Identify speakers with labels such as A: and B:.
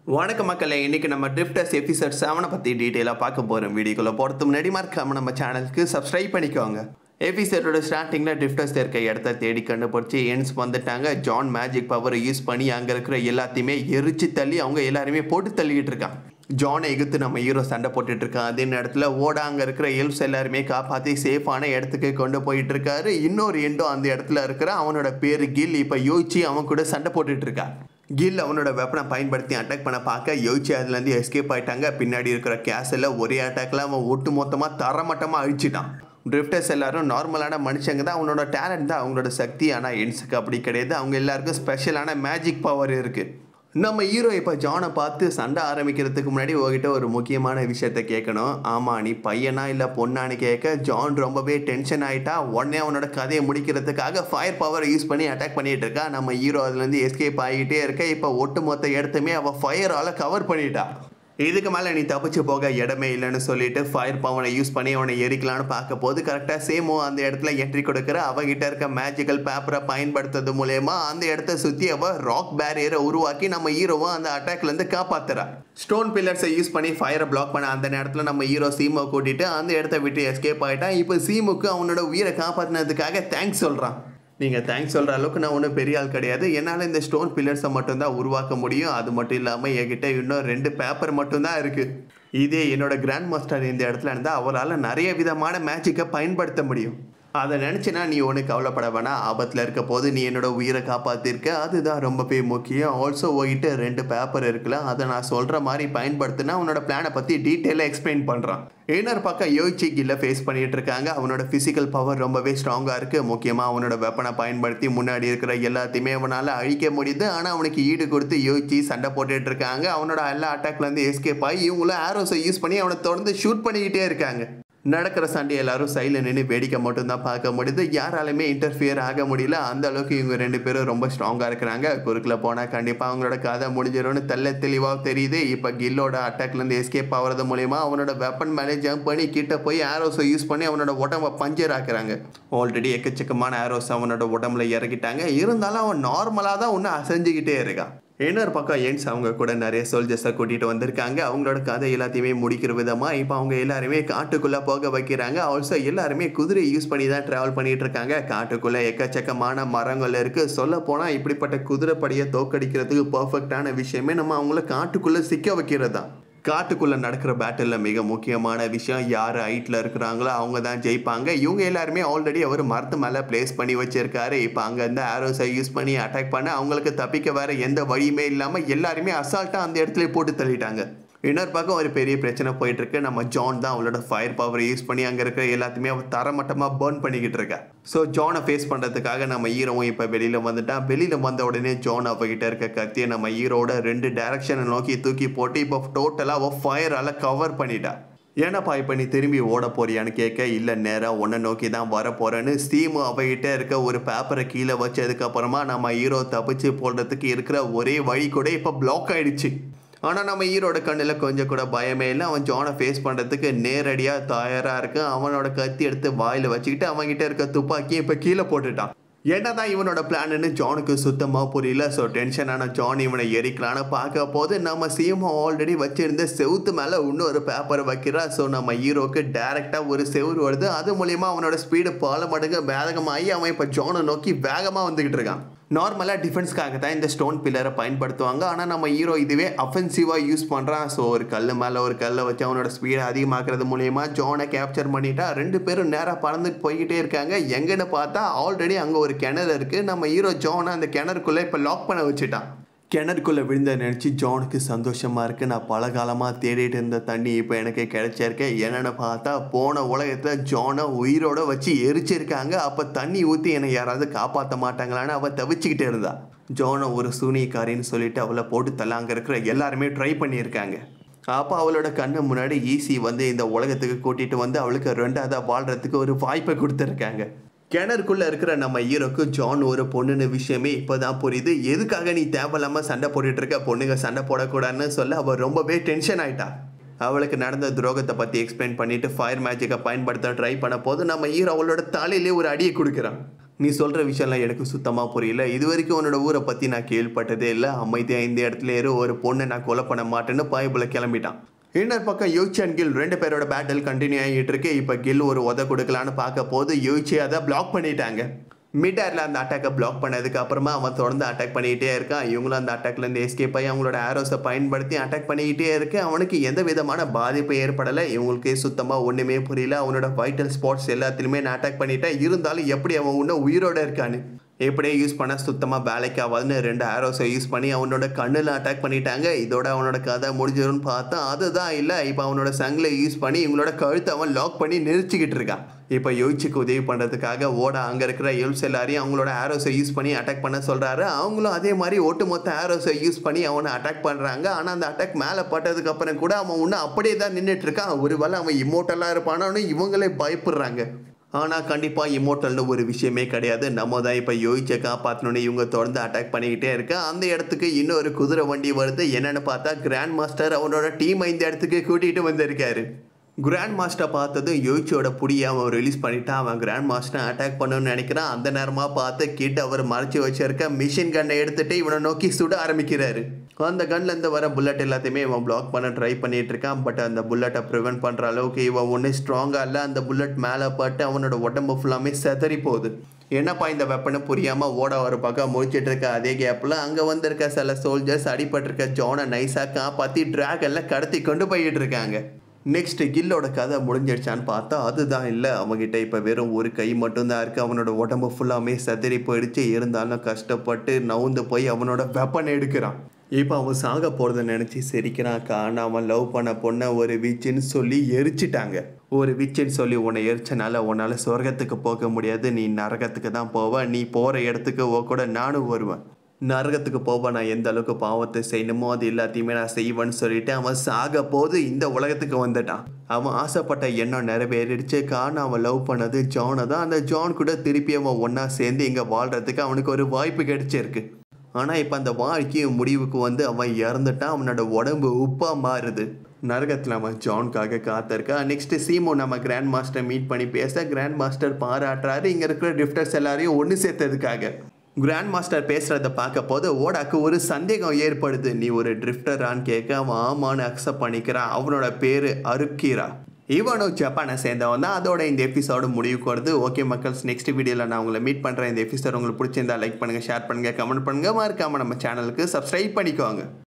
A: வணக்கம் மக்களே இன்னைக்கு நம்ம ட்ரிஃப்டர்ஸ் எபிசோட் செவனை பற்றி டீட்டெயிலாக பார்க்க போகிறோம் வீடியோக்குள்ளே போகிறதுக்கு முன்னாடி மறக்காம நம்ம சேனலுக்கு சப்ஸ்கிரைப் பண்ணிக்கோங்க எபிசோடோட ஸ்டார்டிங்கில் ட்ரிஃப்டர்ஸ் இருக்க இடத்த தேடி கண்டுபிடிச்சி என்ஸ் வந்துட்டாங்க ஜான் மேஜிக் பவரை யூஸ் பண்ணி அங்கே இருக்கிற எல்லாத்தையுமே எரிச்சு தள்ளி அவங்க எல்லாருமே போட்டு தள்ளிக்கிட்டு இருக்கான் ஜானை எகுத்து நம்ம ஹீரோ சண்டை போட்டுட்டு இருக்கான் அதே நேரத்தில் ஓட அங்கே இருக்கிற எல்ஸ் எல்லாருமே காப்பாற்றி சேஃபான இடத்துக்கு கொண்டு போயிட்டு இருக்காரு இன்னொரு எண்டோ அந்த இடத்துல இருக்கிற அவனோட பேர் கில் இப்போ யோசிச்சு அவன் கூட சண்டை போட்டுட்டு இருக்கான் கில் அவனோட வெப்பனை பயன்படுத்தி அட்டாக் பண்ண பார்க்க யோசிச்சு அதுலேருந்து எஸ்கேப் ஆயிட்டாங்க பின்னாடி இருக்கிற கேஸில் ஒரே அட்டாக்ல அவன் ஒட்டு மொத்தமாக தரமட்டமாக அழிச்சிட்டான் ட்ரிஃப்டர்ஸ் எல்லாரும் நார்மலான மனுஷங்க தான் அவனோட டேலண்ட் தான் அவங்களோட சக்தி ஆனால் என்ஸுக்கு அப்படி கிடையாது அவங்க எல்லாருக்கும் ஸ்பெஷலான மேஜிக் பவர் இருக்குது நம்ம ஹீரோ இப்போ ஜானை பார்த்து சண்டை ஆரம்பிக்கிறதுக்கு முன்னாடி உங்ககிட்ட ஒரு முக்கியமான விஷயத்த கேட்கணும் ஆமாம் நீ பையனா இல்லை பொண்ணான்னு கேட்க ஜான் ரொம்பவே டென்ஷன் ஆகிட்டா உடனே அவனோட கதையை முடிக்கிறதுக்காக ஃபயர் பவர் யூஸ் பண்ணி அட்டாக் பண்ணிட்டு இருக்கா நம்ம ஹீரோ அதுலேருந்து எஸ்கேப் ஆகிட்டே இருக்க இப்போ ஒட்டு மொத்த இடத்துமே அவள் ஃபயரால் கவர் பண்ணிட்டா இதுக்கு மேலே நீ தப்பிச்சு போக இடமே இல்லைன்னு சொல்லிட்டு ஃபயர் பவனை யூஸ் பண்ணி அவனை எரிக்கலான்னு பார்க்க போது கரெக்டாக சேமோ அந்த இடத்துல என்ட்ரி கொடுக்குற அவகிட்ட இருக்க மேஜிக்கல் பேப்பரை பயன்படுத்துறது மூலயமா அந்த இடத்த சுற்றி அவ ராக் பேரியரை உருவாக்கி நம்ம ஹீரோவை அந்த அட்டாக்லேருந்து காப்பாத்துறா ஸ்டோன் பில்லர்ஸை யூஸ் பண்ணி ஃபயரை பிளாக் பண்ண அந்த நேரத்தில் நம்ம ஹீரோ சீமோ கூட்டிட்டு அந்த இடத்த விட்டு எஸ்கேப் ஆகிட்டான் இப்போ சீமுக்கு அவனோட உயிரை காப்பாற்றினதுக்காக தேங்க்ஸ் சொல்கிறான் நீங்கள் தேங்க்ஸ் சொல்கிற அளவுக்கு நான் ஒன்றும் பெரிய ஆள் கிடையாது என்னால் இந்த ஸ்டோன் பில்லர்ஸை மட்டும்தான் உருவாக்க முடியும் அது மட்டும் இல்லாமல் என்கிட்ட இன்னும் ரெண்டு பேப்பர் மட்டும்தான் இருக்குது இதே என்னோட கிராண்ட் மாஸ்டர் இந்த இடத்துல இருந்தால் அவரால் நிறைய விதமான மேஜிக்கை பயன்படுத்த முடியும் அதை நினச்சினா நீ ஒன்று கவலைப்பட வேணாம் ஆபத்தில் இருக்க போது நீ என்னோட உயிரை காப்பாற்றிருக்க அதுதான் ரொம்பவே முக்கியம் ஆல்சோ உங்ககிட்ட ரெண்டு பேப்பர் இருக்குல்ல அதை நான் சொல்கிற மாதிரி பயன்படுத்தினா அவனோட பிளானை பற்றி டீட்டெயிலாக எக்ஸ்பிளைன் பண்ணுறான் இன்னொரு பக்கம் யோசிச்சு கில்ல ஃபேஸ் பண்ணிட்டு இருக்காங்க அவனோட ஃபிசிக்கல் பவர் ரொம்பவே ஸ்ட்ராங்காக இருக்குது முக்கியமாக அவனோட வெப்பனை பயன்படுத்தி முன்னாடி இருக்கிற எல்லாத்தையுமே அவனால் அழிக்க முடியுது ஆனால் அவனுக்கு ஈடு கொடுத்து யோசிச்சு சண்டை போட்டுட்டு இருக்காங்க அவனோட எல்லா அட்டாக்லேருந்து எஸ்கேப் ஆகி இவங்களும் ஆரோஸை யூஸ் பண்ணி அவனை தொடர்ந்து ஷூட் பண்ணிக்கிட்டே இருக்காங்க நடக்கிற சண்டை எல்லாரும் சைடில் நின்று வேடிக்கை மட்டும்தான் பார்க்க முடியுது யாராலுமே இன்டர்ஃபியர் ஆக முடியல அந்த அளவுக்கு இவங்க ரெண்டு பேரும் ரொம்ப ஸ்ட்ராங்காக இருக்கிறாங்க குறுக்கில் போனால் கண்டிப்பாக அவங்களோட கதை முடிஞ்சிடும்னு தெல்ல தெளிவாக தெரியுது இப்போ கில்லோட அட்டாக்லேருந்து எஸ்கேப் ஆகிறது மூலயமா அவனோட வெப்பன் மேலே ஜம்ப் பண்ணி கிட்ட போய் ஆரோஸை யூஸ் பண்ணி அவனோட உடம்ப பஞ்சர் ஆக்குறாங்க ஆல்ரெடி எக்கச்சக்கமான ஆரோஸ் அவனோட உடம்புல இறக்கிட்டாங்க இருந்தாலும் அவன் நார்மலாக தான் ஒன்று அசைஞ்சுக்கிட்டே இருக்கான் இன்னொரு பக்கம் என்ஸ் அவங்க கூட நிறைய சோல்ஜர்ஸை கூட்டிகிட்டு வந்திருக்காங்க அவங்களோட கதை எல்லாத்தையுமே முடிக்கிற விதமாக இப்போ அவங்க எல்லாருமே காட்டுக்குள்ளே போக வைக்கிறாங்க ஆல்சோ எல்லாருமே குதிரை யூஸ் பண்ணி தான் ட்ராவல் பண்ணிட்டு இருக்காங்க காட்டுக்குள்ளே எக்கச்சக்கமான மரங்கள் இருக்குது சொல்ல போனால் இப்படிப்பட்ட குதிரைப்படையை தோக்கடிக்கிறதுக்கு பர்ஃபெக்டான விஷயமே நம்ம அவங்கள காட்டுக்குள்ளே சிக்க வைக்கிறது தான் காட்டுக்குள்ளே நடக்கிற பேட்டிலில் மிக முக்கியமான விஷயம் யார் ஹைட்டில் இருக்கிறாங்களோ அவங்க தான் ஜெயிப்பாங்க இவங்க எல்லாருமே ஆல்ரெடி அவர் மரத்து மேலே ப்ளேஸ் பண்ணி வச்சிருக்காரு இப்போ அங்கேருந்து ஆரோஸை யூஸ் பண்ணி அட்டாக் பண்ண அவங்களுக்கு தப்பிக்க வேற எந்த வழியுமே இல்லாமல் எல்லாருமே அசால்ட்டாக அந்த இடத்துல போட்டு தள்ளிட்டாங்க இன்னொரு பக்கம் ஒரு பெரிய பிரச்சனை போயிட்டு இருக்கு நம்ம ஜான் தான் அவளோட ஃபயர் பவரை யூஸ் பண்ணி அங்கே இருக்கிற எல்லாத்தையுமே அவள் தரமட்டமாக பேர்ன் பண்ணிக்கிட்டு இருக்கா ஸோ ஜானை ஃபேஸ் பண்ணுறதுக்காக நம்ம ஹீரோவும் இப்போ வெளியில் வந்துட்டான் வெளியில் வந்த உடனே ஜான் அவகிட்ட இருக்க கத்தியை நம்ம ஹீரோட ரெண்டு டைரக்ஷனை நோக்கி தூக்கி போட்டு இப்போ டோட்டலாக அவள் ஃபயரால் கவர் பண்ணிட்டா ஏன்னாப்பா இப்போ நீ திரும்பி ஓட போறியான்னு கேட்க இல்லை நேராக உன்னை நோக்கி தான் வர போகிறேன்னு ஸ்டீமு அவகிட்ட இருக்க ஒரு பேப்பரை கீழே வச்சதுக்கப்புறமா நம்ம ஹீரோ தப்பிச்சு போடுறதுக்கு இருக்கிற ஒரே வழி கூட இப்போ பிளாக் ஆயிடுச்சு ஆனால் நம்ம ஹீரோட கண்ணில் கொஞ்சம் கூட பயமே இல்லை அவன் ஜானை ஃபேஸ் பண்ணுறதுக்கு நேரடியாக தயாராக இருக்கு அவனோட கத்தி எடுத்து வாயில் வச்சுக்கிட்டு அவன்கிட்ட இருக்க துப்பாக்கியை இப்போ கீழே போட்டுட்டான் என்னதான் இவனோட பிளான்னு ஜானுக்கு சுத்தமாக புரியல ஸோ டென்ஷனான ஜான் இவனை எரிக்கலான்னு பார்க்க போது நம்ம சிஎம் ஆல்ரெடி வச்சிருந்த செவுத்து மேலே இன்னொரு பேப்பரை வைக்கிறா ஸோ நம்ம ஹீரோக்கு டேரெக்டாக ஒரு செவுரு வருது அது மூலியமாக அவனோட ஸ்பீடு பல மடங்கு வேகமாகி அவன் இப்போ ஜானை நோக்கி வேகமாக வந்துக்கிட்டு இருக்கான் நார்மலாக டிஃபென்ஸ்க்காக தான் இந்த ஸ்டோன் பில்லரை பயன்படுத்துவாங்க ஆனால் நம்ம ஹீரோ இதுவே அஃபென்சிவாக யூஸ் பண்ணுறான் ஸோ ஒரு கல் மேலே ஒரு கல்லை வச்சு அவனோட ஸ்பீடை அதிகமாக்குறது மூலயமா ஜோனை கேப்சர் பண்ணிட்டா ரெண்டு பேரும் நேராக பறந்துட்டு போய்கிட்டே இருக்காங்க எங்கன்னு பார்த்தா ஆல்ரெடி அங்கே ஒரு கிணறு இருக்குது நம்ம ஹீரோ ஜோனை அந்த கிணறுக்குள்ளே இப்போ லாக் பண்ண வச்சுட்டான் கிணறுக்குள்ளே விழுந்த நினச்சி ஜானுக்கு சந்தோஷமாக இருக்குது நான் பல காலமாக தேடிட்டு இருந்த தண்ணி இப்போ எனக்கு கிடைச்சிருக்கு என்னென்னு பார்த்தா போன உலகத்தில் ஜானை உயிரோட வச்சு எரிச்சிருக்காங்க அப்போ தண்ணி ஊற்றி என்னை யாராவது காப்பாற்ற மாட்டாங்களான்னு அவள் தவிச்சுக்கிட்டே இருந்தா ஜோனை ஒரு சூனியக்காரின்னு சொல்லிட்டு அவளை போட்டு தள்ள அங்கே இருக்கிற எல்லாருமே ட்ரை பண்ணியிருக்காங்க அப்போ அவளோட கண்ணு முன்னாடி ஈஸி வந்து இந்த உலகத்துக்கு கூட்டிகிட்டு வந்து அவளுக்கு ரெண்டாவதாக வாழ்கிறதுக்கு ஒரு வாய்ப்பை கொடுத்துருக்காங்க கிணறுக்குள்ளே இருக்கிற நம்ம ஹீரோக்கு ஜான் ஒரு பொண்ணுன்னு விஷயமே இப்போ தான் புரியுது எதுக்காக நீ தேவையில்லாமல் சண்டை போட்டுட்டு இருக்க பொண்ணுங்க சண்டை போடக்கூடாதுன்னு சொல்ல அவள் ரொம்பவே டென்ஷன் ஆயிட்டா அவளுக்கு நடந்த துரோகத்தை பற்றி எக்ஸ்பிளைன் பண்ணிட்டு ஃபயர் மேஜிக்கை பயன்படுத்த ட்ரை பண்ண போது நம்ம ஹீரோ அவளோட தலையிலே ஒரு அடியை கொடுக்குறான் நீ சொல்கிற விஷயம்லாம் எனக்கு சுத்தமாக புரியல இது வரைக்கும் உன்னோட ஊரை பற்றி நான் கேள்விப்பட்டதே இல்லை அமைதியாக இந்த இடத்துல ஏறி ஒரு பொண்ணை நான் கொலை பண்ண மாட்டேன்னு பாய்புல கிளம்பிட்டான் இன்னொரு பக்கம் யோச்சி அண்ட் கில் ரெண்டு பேரோட பேட்டில் கண்டினியூ ஆகிட்டு இருக்கு இப்போ கில் ஒரு உத கொடுக்கலான்னு பார்க்க போது யோச்சி அதை பிளாக் பண்ணிட்டாங்க மிட் ஏரில் அந்த அட்டாக்கை பிளாக் பண்ணதுக்கு அப்புறமா அவன் தொடர்ந்து அட்டாக் பண்ணிக்கிட்டே இருக்கான் இவங்களும் அந்த அட்டாக்லேருந்து எஸ்கேப் ஆகி அவங்களோட ஆரோஸை பயன்படுத்தி அட்டாக் பண்ணிக்கிட்டே இருக்கு அவனுக்கு எந்த விதமான பாதிப்பு ஏற்படலை இவங்களுக்கே சுத்தமாக ஒன்றுமே புரியல அவனோட வைட்டல் ஸ்பாட்ஸ் எல்லாத்துலேயுமே நான் அட்டாக் பண்ணிட்டேன் இருந்தாலும் எப்படி அவன் இன்னும் உயிரோட இருக்கான்னு எப்படியே யூஸ் பண்ண சுத்தமாக வேலைக்கு ஆகாதுன்னு ரெண்டு ஆரோஸை யூஸ் பண்ணி அவனோட கண்ணில் அட்டாக் பண்ணிட்டாங்க இதோட அவனோட கதை முடிஞ்சிடும்னு பார்த்தா அதுதான் இல்லை இப்போ அவனோட சங்கில் யூஸ் பண்ணி இவங்களோட கழுத்தை அவன் லாக் பண்ணி நெரிச்சிக்கிட்டு இருக்கான் இப்போ யோசிச்சுக்கு உதவி பண்ணுறதுக்காக ஓட அங்கே இருக்கிற எல்ஸ் எல்லாரையும் அவங்களோட ஆரோஸை யூஸ் பண்ணி அட்டாக் பண்ண சொல்கிறாரு அவங்களும் அதே மாதிரி ஒட்டுமொத்த ஆரோஸை யூஸ் பண்ணி அவனை அட்டாக் பண்ணுறாங்க ஆனால் அந்த அட்டாக் மேலே பட்டதுக்கு அப்புறம் கூட அவன் இன்னும் அப்படியே தான் நின்றுட்டு இருக்கான் ஒருவேளை அவன் இம்மோட்டலாக இருப்பானான்னு இவங்களே பயப்படுறாங்க ஆனால் கண்டிப்பாக இமோட்டல்னு ஒரு விஷயமே கிடையாது நம்ம தான் இப்போ யோசிச்சை காப்பாற்றணும்னு இவங்க தொடர்ந்து அட்டாக் பண்ணிக்கிட்டே இருக்க அந்த இடத்துக்கு இன்னொரு குதிரை வண்டி வருது என்னன்னு பார்த்தா கிராண்ட் மாஸ்டர் அவனோட டீமை இந்த இடத்துக்கு கூட்டிகிட்டு வந்திருக்காரு கிராண்ட் மாஸ்டர் பார்த்தது யோசிச்சோட புடியை அவன் ரிலீஸ் பண்ணிட்டான் அவன் கிராண்ட் மாஸ்டர் அட்டாக் பண்ணணும்னு நினைக்கிறான் அந்த நேரமாக பார்த்து கிட்ட அவர் மறைச்சி வச்சிருக்க மிஷின் கன்னை எடுத்துட்டு இவனை நோக்கி சுட ஆரம்பிக்கிறாரு அந்த கன்ல இருந்து வர புல்லட் எல்லாத்தையுமே இவன் பிளாக் பண்ண ட்ரை பண்ணிட்டு இருக்கான் பட் அந்த புல்லட்டை ப்ரிவென்ட் பண்ணுற அளவுக்கு இவன் ஒன்றும் ஸ்ட்ராங்காக இல்லை அந்த புல்லட் மேலே பட்டு அவனோட உடம்பு ஃபுல்லாமே செதறி போகுது என்னப்பா இந்த வெப்பனை புரியாமல் ஓட ஒரு பக்கம் முடிச்சிட்டு இருக்க அதே கேப்பில் அங்கே வந்திருக்க சில சோல்ஜர்ஸ் அடிபட்டிருக்க ஜோனை நைஸாக காப்பாற்றி ட்ராகன்ல கடத்தி கொண்டு போயிட்டு இருக்காங்க நெக்ஸ்ட் கில்லோட கதை முடிஞ்சிடுச்சான்னு பார்த்தா அதுதான் இல்லை அவங்ககிட்ட இப்போ வெறும் ஒரு கை மட்டும்தான் இருக்குது அவனோட உடம்பு ஃபுல்லாமே செதறி போயிடுச்சு இருந்தாலும் கஷ்டப்பட்டு நவுந்து போய் அவனோட வெப்பன் எடுக்கிறான் இப்போ அவன் சாக போகிறத நினச்சி சிரிக்கிறான் காரணம் அவன் லவ் பண்ண பொண்ணை ஒரு விச்சுன்னு சொல்லி எரிச்சிட்டாங்க ஒரு விச்சுன்னு சொல்லி உன்னை எரிச்சனால உன்னால் சொர்க்கத்துக்கு போக முடியாது நீ நரகத்துக்கு தான் போவ நீ போகிற இடத்துக்கு ஓ கூட நானும் வருவேன் நரகத்துக்கு போவ நான் எந்த அளவுக்கு பாவத்தை செய்யணுமோ அது எல்லாத்தையுமே நான் செய்வேன்னு சொல்லிட்டு அவன் சாக போது இந்த உலகத்துக்கு வந்துட்டான் அவன் ஆசைப்பட்ட எண்ணம் நிறைவேறிடுச்சு காரணம் அவன் லவ் பண்ணது ஜானை தான் அந்த ஜான் கூட திருப்பி அவன் ஒன்றா சேர்ந்து இங்கே வாழ்கிறதுக்கு அவனுக்கு ஒரு வாய்ப்பு கிடைச்சிருக்கு ஆனால் இப்போ அந்த வாழ்க்கையும் முடிவுக்கு வந்து அவன் இறந்துட்டான் அவனோட உடம்பு உப்பாக மாறுது நரகத்தில் அவன் ஜான்காக காத்திருக்கா நெக்ஸ்ட் சீமோ நம்ம கிராண்ட் மாஸ்டர் மீட் பண்ணி பேச கிராண்ட் மாஸ்டர் பாராட்டுறாரு இங்கே இருக்கிற டிஃப்டர்ஸ் எல்லாரையும் ஒன்று சேர்த்ததுக்காக கிராண்ட் மாஸ்டர் பேசுகிறத பார்க்க போது ஓடாக்கு ஒரு சந்தேகம் ஏற்படுது நீ ஒரு ட்ரிஃப்டரான்னு கேட்க அவன் ஆமான்னு அக்செப்ட் பண்ணிக்கிறான் அவனோட பேர் அருக்கீரா இவனும் ஜப்பானை சேர்ந்தவன் தான் அதோட இந்த எபிசோடு முடிவுக்கு வருது ஓகே மக்கள்ஸ் நெக்ஸ்ட் வீடியோவில் நான் உங்களை மீட் பண்ணுறேன் இந்த எபிசோட் உங்களுக்கு பிடிச்சிருந்தா லைக் பண்ணுங்கள் ஷேர் பண்ணுங்கள் கமெண்ட் பண்ணுங்கள் மறக்காமல் நம்ம சேனலுக்கு சப்ஸ்கிரைப் பண்ணிக்கோங்க